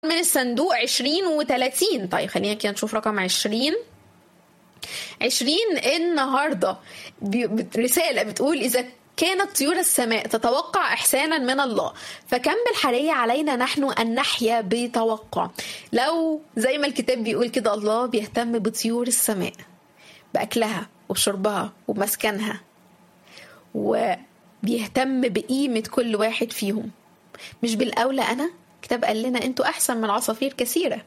من الصندوق 20 و30 طيب خلينا كده نشوف رقم 20 20 النهارده بي- رساله بتقول اذا كانت طيور السماء تتوقع احسانا من الله فكم بالحريه علينا نحن ان نحيا بتوقع لو زي ما الكتاب بيقول كده الله بيهتم بطيور السماء باكلها وشربها ومسكنها وبيهتم بقيمه كل واحد فيهم مش بالاولى انا الكتاب قال لنا انتوا احسن من عصافير كثيره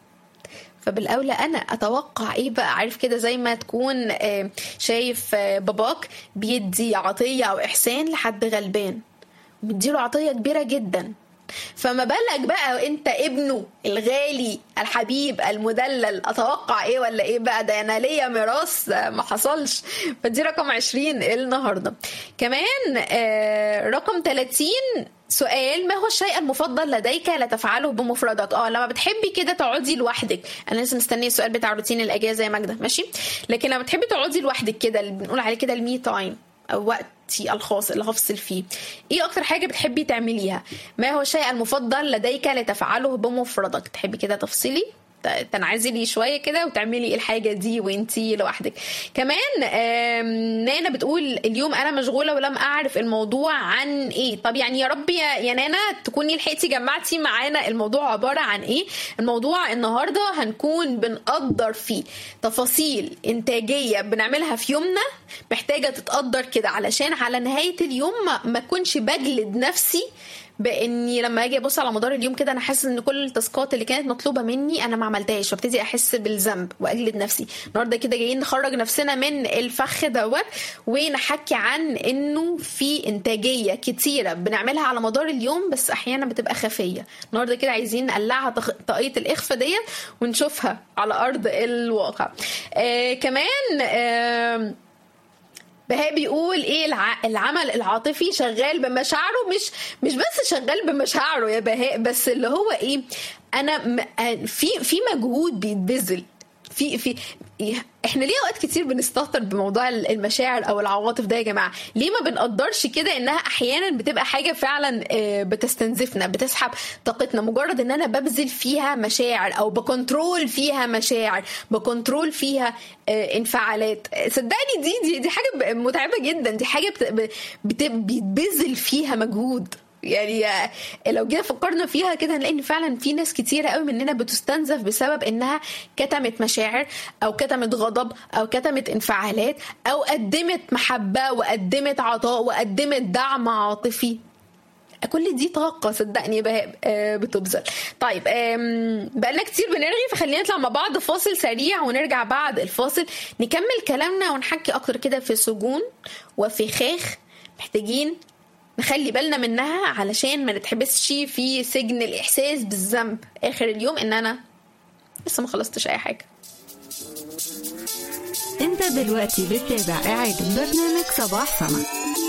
فبالاولى انا اتوقع ايه بقى عارف كده زي ما تكون آه، شايف آه، باباك بيدي عطيه او احسان لحد غلبان ومديله عطيه كبيره جدا فما بالك بقى انت ابنه الغالي الحبيب المدلل اتوقع ايه ولا ايه بقى ده انا ليا ميراث آه، ما حصلش فدي رقم 20 النهارده كمان آه، رقم 30 سؤال ما هو الشيء المفضل لديك لا تفعله بمفردك اه لما بتحبي كده تقعدي لوحدك انا لسه مستنيه السؤال بتاع روتين الاجازه يا ماجده ماشي لكن لما بتحبي تقعدي لوحدك كده اللي بنقول عليه كده المي تايم او وقتي الخاص اللي هفصل فيه ايه اكتر حاجه بتحبي تعمليها ما هو الشيء المفضل لديك لتفعله بمفردك تحبي كده تفصلي ت- تنعزلي شويه كده وتعملي الحاجه دي وانتي لوحدك كمان آم، نانا بتقول اليوم انا مشغوله ولم اعرف الموضوع عن ايه طب يعني يا رب يا يا نانا تكوني لحقتي جمعتي معانا الموضوع عباره عن ايه الموضوع النهارده هنكون بنقدر فيه تفاصيل انتاجيه بنعملها في يومنا محتاجه تتقدر كده علشان على نهايه اليوم ما- ما اكونش بجلد نفسي باني لما اجي ابص على مدار اليوم كده انا حاسس ان كل التاسكات اللي كانت مطلوبه مني انا ما عملتهاش وابتدي احس بالذنب واجلد نفسي النهارده كده جايين نخرج نفسنا من الفخ دوت ونحكي عن انه في انتاجيه كتيره بنعملها على مدار اليوم بس احيانا بتبقى خفيه النهارده كده عايزين نقلعها تخ- طاقيه الاخفاء ديت ونشوفها على ارض الواقع آه كمان آه بهاء بيقول ايه الع... العمل العاطفي شغال بمشاعره مش مش بس شغال بمشاعره يا بهاء بس اللي هو ايه انا م... آه، في في مجهود بيتبذل في في احنا ليه اوقات كتير بنستهتر بموضوع المشاعر او العواطف ده يا جماعه ليه ما بنقدرش كده انها احيانا بتبقى حاجه فعلا آه، بتستنزفنا بتسحب طاقتنا مجرد ان انا ببذل فيها مشاعر او بكنترول فيها مشاعر بكنترول فيها آه، انفعالات آه، صدقني دي دي دي حاجه ب- متعبه جدا دي حاجه بت- ب- بت- بيتبذل فيها مجهود يعني آه، لو جينا فكرنا فيها كده هنلاقي ان فعلا في ناس كتيره قوي مننا بتستنزف بسبب انها كتمت مشاعر او كتمت غضب او كتمت انفعالات او قدمت محبه وقدمت عطاء وقدمت دعم عاطفي كل دي طاقة صدقني بهاء آه، بتبذل طيب آم، بقالنا كتير بنرغي فخلينا نطلع مع بعض فاصل سريع ونرجع بعد الفاصل نكمل كلامنا ونحكي أكتر كده في سجون وفخاخ محتاجين نخلي بالنا منها علشان ما نتحبسش في سجن الإحساس بالذنب آخر اليوم إن أنا لسه ما خلصتش أي حاجة انت دلوقتي بتتابع إعادة برنامج صباح سما